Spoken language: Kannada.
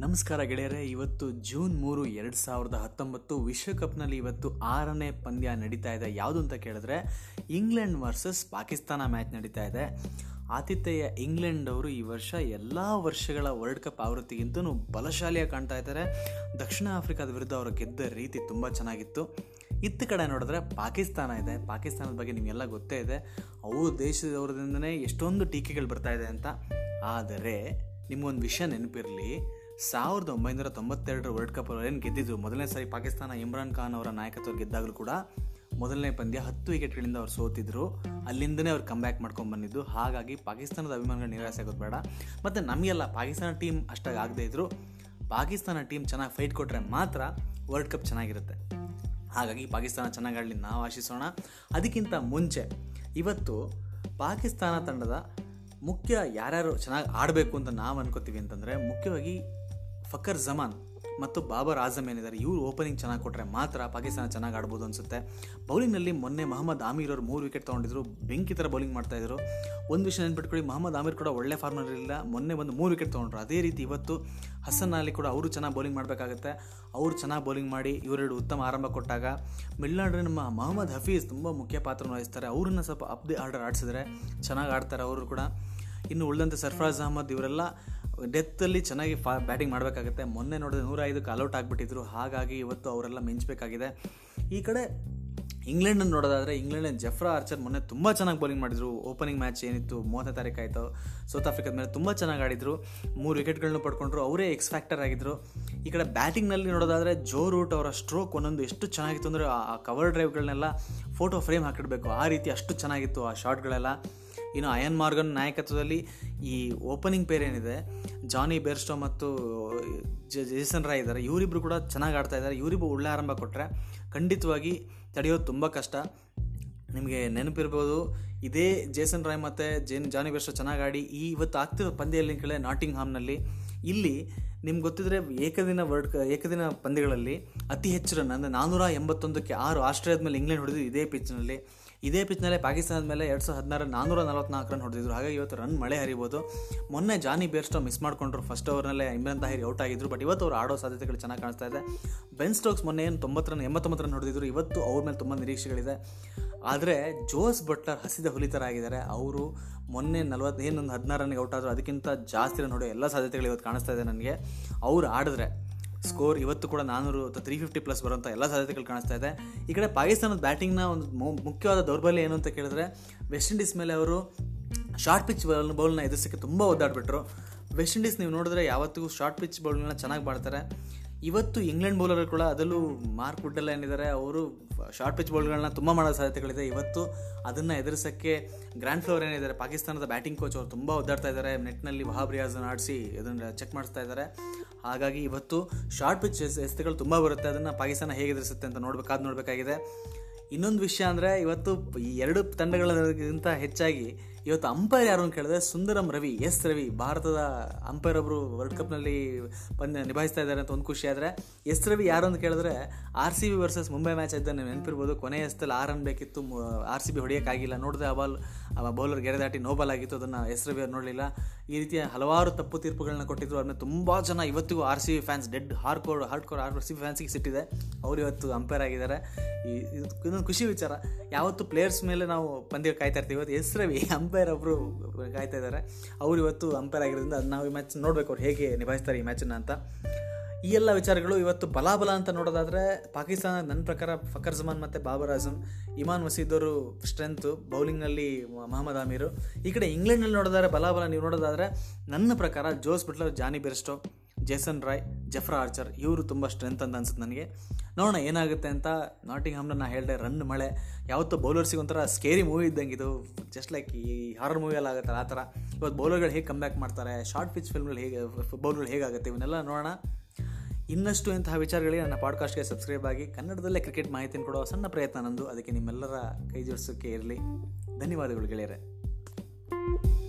ನಮಸ್ಕಾರ ಗೆಳೆಯರೆ ಇವತ್ತು ಜೂನ್ ಮೂರು ಎರಡು ಸಾವಿರದ ಹತ್ತೊಂಬತ್ತು ವಿಶ್ವಕಪ್ನಲ್ಲಿ ಇವತ್ತು ಆರನೇ ಪಂದ್ಯ ನಡೀತಾ ಇದೆ ಯಾವುದು ಅಂತ ಕೇಳಿದ್ರೆ ಇಂಗ್ಲೆಂಡ್ ವರ್ಸಸ್ ಪಾಕಿಸ್ತಾನ ಮ್ಯಾಚ್ ನಡೀತಾ ಇದೆ ಆತಿಥೇಯ ಇಂಗ್ಲೆಂಡ್ ಅವರು ಈ ವರ್ಷ ಎಲ್ಲ ವರ್ಷಗಳ ವರ್ಲ್ಡ್ ಕಪ್ ಆವೃತ್ತಿಗಿಂತಲೂ ಬಲಶಾಲಿಯಾಗಿ ಕಾಣ್ತಾ ಇದ್ದಾರೆ ದಕ್ಷಿಣ ಆಫ್ರಿಕಾದ ವಿರುದ್ಧ ಅವರು ಗೆದ್ದ ರೀತಿ ತುಂಬ ಚೆನ್ನಾಗಿತ್ತು ಇತ್ತ ಕಡೆ ನೋಡಿದ್ರೆ ಪಾಕಿಸ್ತಾನ ಇದೆ ಪಾಕಿಸ್ತಾನದ ಬಗ್ಗೆ ನಿಮಗೆಲ್ಲ ಗೊತ್ತೇ ಇದೆ ಅವ್ರ ದೇಶದವ್ರದಿಂದನೇ ಎಷ್ಟೊಂದು ಟೀಕೆಗಳು ಬರ್ತಾ ಇದೆ ಅಂತ ಆದರೆ ನಿಮ್ಗೊಂದು ವಿಷಯ ನೆನಪಿರಲಿ ಸಾವಿರದ ಒಂಬೈನೂರ ತೊಂಬತ್ತೆರಡರ ವರ್ಲ್ಡ್ ಕಪ್ ಏನು ಗೆದ್ದಿದ್ರು ಮೊದಲನೇ ಸಾರಿ ಪಾಕಿಸ್ತಾನ ಇಮ್ರಾನ್ ಖಾನ್ ಅವರ ನಾಯಕತ್ವ ಗೆದ್ದಾಗಲೂ ಕೂಡ ಮೊದಲನೇ ಪಂದ್ಯ ಹತ್ತು ವಿಕೆಟ್ಗಳಿಂದ ಅವ್ರು ಸೋತಿದ್ರು ಅಲ್ಲಿಂದನೇ ಅವ್ರು ಕಮ್ ಬ್ಯಾಕ್ ಮಾಡ್ಕೊಂಡು ಬಂದಿದ್ದು ಹಾಗಾಗಿ ಪಾಕಿಸ್ತಾನದ ಅಭಿಮಾನಿಗಳು ನಿರಾಸೆ ಆಗೋದು ಬೇಡ ಮತ್ತು ನಮಗೆಲ್ಲ ಪಾಕಿಸ್ತಾನ ಟೀಮ್ ಅಷ್ಟಾಗಿ ಆಗದೇ ಇದ್ರು ಪಾಕಿಸ್ತಾನ ಟೀಮ್ ಚೆನ್ನಾಗಿ ಫೈಟ್ ಕೊಟ್ಟರೆ ಮಾತ್ರ ವರ್ಲ್ಡ್ ಕಪ್ ಚೆನ್ನಾಗಿರುತ್ತೆ ಹಾಗಾಗಿ ಪಾಕಿಸ್ತಾನ ಚೆನ್ನಾಗಿ ಆಡಲಿ ನಾವು ಆಶಿಸೋಣ ಅದಕ್ಕಿಂತ ಮುಂಚೆ ಇವತ್ತು ಪಾಕಿಸ್ತಾನ ತಂಡದ ಮುಖ್ಯ ಯಾರ್ಯಾರು ಚೆನ್ನಾಗಿ ಆಡಬೇಕು ಅಂತ ನಾವು ಅನ್ಕೋತೀವಿ ಅಂತಂದರೆ ಮುಖ್ಯವಾಗಿ ಫಕರ್ ಜಮಾನ್ ಮತ್ತು ಬಾಬರ್ ಆಜಮ್ ಏನಿದ್ದಾರೆ ಇವರು ಓಪನಿಂಗ್ ಚೆನ್ನಾಗಿ ಕೊಟ್ಟರೆ ಮಾತ್ರ ಪಾಕಿಸ್ತಾನ ಚೆನ್ನಾಗಿ ಆಡ್ಬೋದು ಅನಿಸುತ್ತೆ ಬೌಲಿಂಗ್ನಲ್ಲಿ ಮೊನ್ನೆ ಮೊಹಮ್ಮದ್ ಆಮೀರ್ ಅವರು ಮೂರು ವಿಕೆಟ್ ತೊಗೊಂಡಿದ್ರು ಬೆಂಕಿ ಥರ ಬೌಲಿಂಗ್ ಮಾಡ್ತಾಯಿದ್ರು ಒಂದು ವಿಷಯ ನೆನ್ಪಿಟ್ಕೊಳ್ಳಿ ಮೊಹಮ್ಮದ್ ಆಮೀರ್ ಕೂಡ ಒಳ್ಳೆ ಫಾರ್ಮಲ್ಲಿಲ್ಲ ಮೊನ್ನೆ ಒಂದು ಮೂರು ವಿಕೆಟ್ ತೊಗೊಂಡ್ರು ಅದೇ ರೀತಿ ಇವತ್ತು ಹಸನ್ ಅಲಿ ಕೂಡ ಅವರು ಚೆನ್ನಾಗಿ ಬೌಲಿಂಗ್ ಮಾಡಬೇಕಾಗುತ್ತೆ ಅವರು ಚೆನ್ನಾಗಿ ಬೌಲಿಂಗ್ ಮಾಡಿ ಇವರೆರಡು ಉತ್ತಮ ಆರಂಭ ಕೊಟ್ಟಾಗ ಮಿಡ್ಲಾಂಡ್ರೆ ನಮ್ಮ ಮೊಹಮ್ಮದ್ ಹಫೀಜ್ ತುಂಬ ಮುಖ್ಯ ಪಾತ್ರ ವಹಿಸ್ತಾರೆ ಅವರನ್ನು ಸ್ವಲ್ಪ ಅಪ್ ದಿ ಆರ್ಡರ್ ಆಡಿಸಿದ್ರೆ ಚೆನ್ನಾಗಿ ಆಡ್ತಾರೆ ಅವರು ಕೂಡ ಇನ್ನು ಉಳಿದಂತೆ ಸರ್ಫರಾಜ್ ಅಹಮದ್ ಇವರೆಲ್ಲ ಡೆತ್ತಲ್ಲಿ ಚೆನ್ನಾಗಿ ಫಾ ಬ್ಯಾಟಿಂಗ್ ಮಾಡಬೇಕಾಗುತ್ತೆ ಮೊನ್ನೆ ನೋಡಿದ್ರೆ ನೂರ ಐದಕ್ಕೆ ಅಲೌಟ್ ಆಗಿಬಿಟ್ಟಿದ್ರು ಹಾಗಾಗಿ ಇವತ್ತು ಅವರೆಲ್ಲ ಮಿಂಚಬೇಕಾಗಿದೆ ಈ ಕಡೆ ಇಂಗ್ಲೆಂಡನ್ನು ನೋಡೋದಾದರೆ ಇಂಗ್ಲೆಂಡ್ ಜಫ್ರಾ ಆರ್ಚರ್ ಮೊನ್ನೆ ತುಂಬ ಚೆನ್ನಾಗಿ ಬೌಲಿಂಗ್ ಮಾಡಿದ್ರು ಓಪನಿಂಗ್ ಮ್ಯಾಚ್ ಏನಿತ್ತು ಮೂವತ್ತನೇ ತಾರೀಕು ಆಯಿತು ಸೌತ್ ಆಫ್ರಿಕಾದ ಮೇಲೆ ತುಂಬ ಚೆನ್ನಾಗಿ ಆಡಿದ್ರು ಮೂರು ವಿಕೆಟ್ಗಳನ್ನ ಪಡ್ಕೊಂಡ್ರು ಅವರೇ ಎಕ್ಸ್ ಫ್ಯಾಕ್ಟರ್ ಆಗಿದ್ರು ಈ ಕಡೆ ಬ್ಯಾಟಿಂಗ್ನಲ್ಲಿ ನೋಡೋದಾದರೆ ಜೋ ರೂಟ್ ಅವರ ಸ್ಟ್ರೋಕ್ ಒಂದೊಂದು ಎಷ್ಟು ಚೆನ್ನಾಗಿತ್ತು ಅಂದರೆ ಆ ಕವರ್ ಡ್ರೈವ್ಗಳನ್ನೆಲ್ಲ ಫೋಟೋ ಫ್ರೇಮ್ ಹಾಕಿಡಬೇಕು ಆ ರೀತಿ ಅಷ್ಟು ಚೆನ್ನಾಗಿತ್ತು ಆ ಶಾಟ್ಗಳೆಲ್ಲ ಇನ್ನು ಅಯನ್ ಮಾರ್ಗನ್ ನಾಯಕತ್ವದಲ್ಲಿ ಈ ಓಪನಿಂಗ್ ಪೇರ್ ಏನಿದೆ ಜಾನಿ ಬೇರ್ಸ್ಟೋ ಮತ್ತು ಜೇಸನ್ ರಾಯ್ ಇದ್ದಾರೆ ಇವರಿಬ್ಬರು ಕೂಡ ಚೆನ್ನಾಗಿ ಆಡ್ತಾ ಇದ್ದಾರೆ ಇವರಿಬ್ಬರು ಒಳ್ಳೆ ಆರಂಭ ಕೊಟ್ಟರೆ ಖಂಡಿತವಾಗಿ ತಡೆಯೋದು ತುಂಬ ಕಷ್ಟ ನಿಮಗೆ ನೆನಪಿರ್ಬೋದು ಇದೇ ಜೇಸನ್ ರಾಯ್ ಮತ್ತು ಜೇನ್ ಜಾನಿ ಬೇರ್ಸ್ಟೋ ಚೆನ್ನಾಗಿ ಆಡಿ ಈ ಇವತ್ತು ಆಗ್ತಿರೋ ಪಂದ್ಯದಲ್ಲಿ ಕಡೆ ನಾಟಿಂಗ್ ಹಾಮ್ನಲ್ಲಿ ಇಲ್ಲಿ ನಿಮ್ಗೆ ಗೊತ್ತಿದ್ರೆ ಏಕದಿನ ವರ್ಲ್ಡ್ ಕ ಏಕದಿನ ಪಂದ್ಯಗಳಲ್ಲಿ ಅತಿ ಹೆಚ್ಚು ರನ್ ಅಂದರೆ ನಾನ್ನೂರ ಎಂಬತ್ತೊಂದಕ್ಕೆ ಆರು ಆಸ್ಟ್ರೇಲಿಯಾದ ಮೇಲೆ ಇಂಗ್ಲೆಂಡ್ ಹೊಡೆದು ಇದೇ ಪಿಚ್ನಲ್ಲಿ ಇದೇ ಪಿಚ್ನಲ್ಲೇ ಪಾಕಿಸ್ತಾನದ ಮೇಲೆ ಎರಡು ಸಾವಿರದ ಹದಿನಾರು ನಾನ್ನೂರ ನಲವತ್ನಾಲ್ಕು ರನ್ ಹೊಡೆದಿದ್ರು ಹಾಗಾಗಿ ಇವತ್ತು ರನ್ ಮಳೆ ಹರಿಬೋದು ಮೊನ್ನೆ ಜಾನಿ ಬೇರ್ಸ್ಟೋ ಮಿಸ್ ಮಾಡ್ಕೊಂಡ್ರು ಫಸ್ಟ್ ಓವರ್ನಲ್ಲೇ ಇಮ್ರಾನ್ ತಾಹಿರ್ ಔಟ್ ಆಗಿದ್ರು ಬಟ್ ಇವತ್ತು ಅವ್ರು ಆಡೋ ಸಾಧ್ಯತೆಗಳು ಚೆನ್ನಾಗಿ ಕಾಣಿಸ್ತಾ ಇದೆ ಬೆನ್ ಸ್ಟೋಕ್ಸ್ ಮೊನ್ನೆ ಏನು ತೊಂಬತ್ತು ರನ್ ಎಂಬತ್ತೊಂಬತ್ತು ರನ್ ಹೊಡೆದಿದ್ರು ಇವತ್ತು ಅವ್ರ ಮೇಲೆ ತುಂಬ ನಿರೀಕ್ಷೆಗಳಿದೆ ಆದರೆ ಜೋಸ್ ಬಟ್ಲರ್ ಹಸಿದ ಹುಲಿತರ ಆಗಿದ್ದಾರೆ ಅವರು ಮೊನ್ನೆ ನಲ್ವತ್ತು ಏನೊಂದು ಹದಿನಾರು ರನ್ಗೆ ಔಟ್ ಆದರೂ ಅದಕ್ಕಿಂತ ಜಾಸ್ತಿ ರನ್ ಹೊಡೆಯೋ ಎಲ್ಲ ಸಾಧ್ಯತೆಗಳು ಇವತ್ತು ಕಾಣಿಸ್ತಾ ಇದೆ ನನಗೆ ಅವ್ರು ಆಡಿದ್ರೆ ಸ್ಕೋರ್ ಇವತ್ತು ಕೂಡ ನಾನ್ನೂರು ಅಥವಾ ತ್ರೀ ಫಿಫ್ಟಿ ಪ್ಲಸ್ ಬರುವಂಥ ಎಲ್ಲ ಸಾಧ್ಯತೆಗಳು ಕಾಣಿಸ್ತಾ ಇದೆ ಈ ಕಡೆ ಪಾಕಿಸ್ತಾನದ ಬ್ಯಾಟಿಂಗ್ನ ಒಂದು ಮುಖ್ಯವಾದ ದೌರ್ಬಲ್ಯ ಏನು ಅಂತ ಕೇಳಿದ್ರೆ ವೆಸ್ಟ್ ಇಂಡೀಸ್ ಮೇಲೆ ಅವರು ಶಾರ್ಟ್ ಪಿಚ್ ಬೌಲ್ ಬೌಲ್ನ ಎದುರಿಸೋಕ್ಕೆ ತುಂಬ ಒದ್ದಾಡ್ಬಿಟ್ರು ವೆಸ್ಟ್ ಇಂಡೀಸ್ ನೀವು ನೋಡಿದ್ರೆ ಯಾವತ್ತಿಗೂ ಶಾರ್ಟ್ ಪಿಚ್ ಬೌಲ್ಗಳನ್ನ ಚೆನ್ನಾಗಿ ಮಾಡ್ತಾರೆ ಇವತ್ತು ಇಂಗ್ಲೆಂಡ್ ಬೌಲರ್ ಕೂಡ ಅದರಲ್ಲೂ ಮಾರ್ಕ್ ವುಡ್ಡೆಲ್ಲ ಏನಿದ್ದಾರೆ ಅವರು ಶಾರ್ಟ್ ಪಿಚ್ ಬೌಲ್ಗಳನ್ನ ತುಂಬ ಮಾಡೋ ಸಾಧ್ಯತೆಗಳಿದೆ ಇವತ್ತು ಅದನ್ನು ಎದುರಿಸೋಕ್ಕೆ ಗ್ರ್ಯಾಂಡ್ ಫ್ಲೋರ್ ಏನಿದ್ದಾರೆ ಪಾಕಿಸ್ತಾನದ ಬ್ಯಾಟಿಂಗ್ ಕೋಚ್ ಅವರು ತುಂಬ ಒದ್ದಾಡ್ತಾ ಇದ್ದಾರೆ ನೆಟ್ನಲ್ಲಿ ವಹಾಬ್ ರಿಯಾಜನ್ನು ಆಡಿಸಿ ಅದನ್ನು ಚೆಕ್ ಮಾಡಿಸ್ತಾ ಇದ್ದಾರೆ ಹಾಗಾಗಿ ಇವತ್ತು ಶಾರ್ಟ್ ಪಿಚ್ ಎಸೆತಗಳು ತುಂಬ ಬರುತ್ತೆ ಅದನ್ನು ಪಾಕಿಸ್ತಾನ ಹೇಗೆ ಎದುರಿಸುತ್ತೆ ಅಂತ ನೋಡಬೇಕಾದ್ ನೋಡಬೇಕಾಗಿದೆ ಇನ್ನೊಂದು ವಿಷಯ ಅಂದರೆ ಇವತ್ತು ಈ ಎರಡು ತಂಡಗಳಿಗಿಂತ ಹೆಚ್ಚಾಗಿ ಇವತ್ತು ಅಂಪೈರ್ ಯಾರು ಅಂತ ಕೇಳಿದ್ರೆ ಸುಂದರಂ ರವಿ ಎಸ್ ರವಿ ಭಾರತದ ಅಂಪೈರ್ ಒಬ್ಬರು ವರ್ಲ್ಡ್ ಕಪ್ನಲ್ಲಿ ಪಂದ್ಯ ನಿಭಾಯಿಸ್ತಾ ಇದ್ದಾರೆ ಅಂತ ಒಂದು ಖುಷಿ ಆದರೆ ಎಸ್ ರವಿ ಯಾರು ಅಂತ ಕೇಳಿದ್ರೆ R C B versus Mumbai match ಇದ್ದ ನೀವು ನೆನಪಿರ್ಬೋದು ಕೊನೆಯ ಎಸ್ತಲ್ಲಿ ಆರ್ ರನ್ ಬೇಕಿತ್ತು ಆರ್ ಸಿ ಬಿ ಹೊಡೆಯೋಕ್ಕಾಗಿಲ್ಲ ನೋಡಿದ್ರೆ ಆ ಬಾಲ್ ಆ ಬೌಲರ್ ಗೆರೆ ದಾಟಿ ನೋಬಲ್ ಆಗಿತ್ತು ಅದನ್ನು ಎಸ್ ರವಿ ಅವ್ರು ನೋಡಲಿಲ್ಲ ಈ ರೀತಿಯ ಹಲವಾರು ತಪ್ಪು ತೀರ್ಪುಗಳನ್ನ ಕೊಟ್ಟಿದ್ರು ಅದನ್ನ ತುಂಬ ಜನ ಇವತ್ತಿಗೂ R C B fans dead hard core hard core R C B ಫ್ಯಾನ್ಸಿಗೆ ಸಿಟ್ಟಿದೆ ಅವರು ಇವತ್ತು ಅಂಪೈರ್ ಆಗಿದ್ದಾರೆ ಈ ಇದೊಂದು ಖುಷಿ ವಿಚಾರ ಯಾವತ್ತು ಪ್ಲೇಯರ್ಸ್ ಮೇಲೆ ನಾವು ಪಂದ್ಯ ಕಾಯ್ತಾ ಇರ್ತೀವಿ ಇವತ್ತು ಎಸ್ ರವಿ ಅಂಪೈರ್ ಒಬ್ಬರು ಕಾಯ್ತಾ ಇದ್ದಾರೆ ಅವರು ಇವತ್ತು ಅಂಪೈರ್ ಆಗಿರೋದ್ರಿಂದ ಅದು ನಾವು ಈ ಮ್ಯಾಚ್ ನೋಡಬೇಕು ಅವ್ರು ಹೇಗೆ ನಿಭಾಯಿಸ್ತಾರೆ ಈ ಮ್ಯಾಚನ್ನು ಅಂತ ಈ ಎಲ್ಲ ವಿಚಾರಗಳು ಇವತ್ತು ಬಲಾಬಲ ಅಂತ ನೋಡೋದಾದರೆ ಪಾಕಿಸ್ತಾನ ನನ್ನ ಪ್ರಕಾರ ಫಕರ್ ಜಮಾನ್ ಮತ್ತು ಬಾಬರ್ ಆಜಮ್ ಇಮಾನ್ ವಸೀದವರು ಸ್ಟ್ರೆಂತು ಬೌಲಿಂಗ್ನಲ್ಲಿ ಮೊಹಮ್ಮದ್ ಆಮೀರು ಈ ಕಡೆ ಇಂಗ್ಲೆಂಡ್ನಲ್ಲಿ ನೋಡೋದಾದ್ರೆ ಬಲಾಬಲ ನೀವು ನೋಡೋದಾದರೆ ನನ್ನ ಪ್ರಕಾರ Jos Buttler Jonny Bairstow Jason Roy Jofra Archer ಇವರು ತುಂಬ ಸ್ಟ್ರೆಂತ್ ಅಂತ ಅನ್ಸುತ್ತೆ ನನಗೆ ನೋಡೋಣ ಏನಾಗುತ್ತೆ ಅಂತ ನಾಟಿಂಗ್ ಹಮ್ನ ನಾ ಹೇಳಿದೆ ರನ್ ಮಳೆ ಯಾವತ್ತೂ ಬೌಲರ್ಸಿಗೆ ಒಂಥರ ಸ್ಕೇರಿ ಮೂವಿ ಇದ್ದಂಗೆ ಇದು ಜಸ್ಟ್ ಲೈಕ್ ಈ ಹಾರರ್ ಮೂವಿಯಲ್ಲಿ ಆಗುತ್ತಲ್ಲ ಆ ಥರ ಇವತ್ತು ಬೌಲರ್ಗಳು ಹೇಗೆ ಕಮ್ ಬ್ಯಾಕ್ ಮಾಡ್ತಾರೆ ಶಾರ್ಟ್ ಪಿಚ್ ಫಿಲ್ಮ್ಗಳು ಹೇಗೆ ಬೌಲ್ಗಳು ಹೇಗಾಗುತ್ತೆ ಇವನ್ನೆಲ್ಲ ನೋಡೋಣ ಇನ್ನಷ್ಟು ಇಂತಹ ವಿಚಾರಗಳಿಗೆ ನನ್ನ ಪಾಡ್ಕಾಸ್ಟ್ಗೆ ಸಬ್ಸ್ಕ್ರೈಬ್ ಆಗಿ ಕನ್ನಡದಲ್ಲೇ ಕ್ರಿಕೆಟ್ ಮಾಹಿತಿಯನ್ನು ಕೊಡುವ ಸಣ್ಣ ಪ್ರಯತ್ನ ನಂದು ಅದಕ್ಕೆ ನಿಮ್ಮೆಲ್ಲರ ಕೈ ಜೋಡಿಸೋಕ್ಕೆ ಇರಲಿ ಧನ್ಯವಾದಗಳು ಗೆಳೆಯರೆ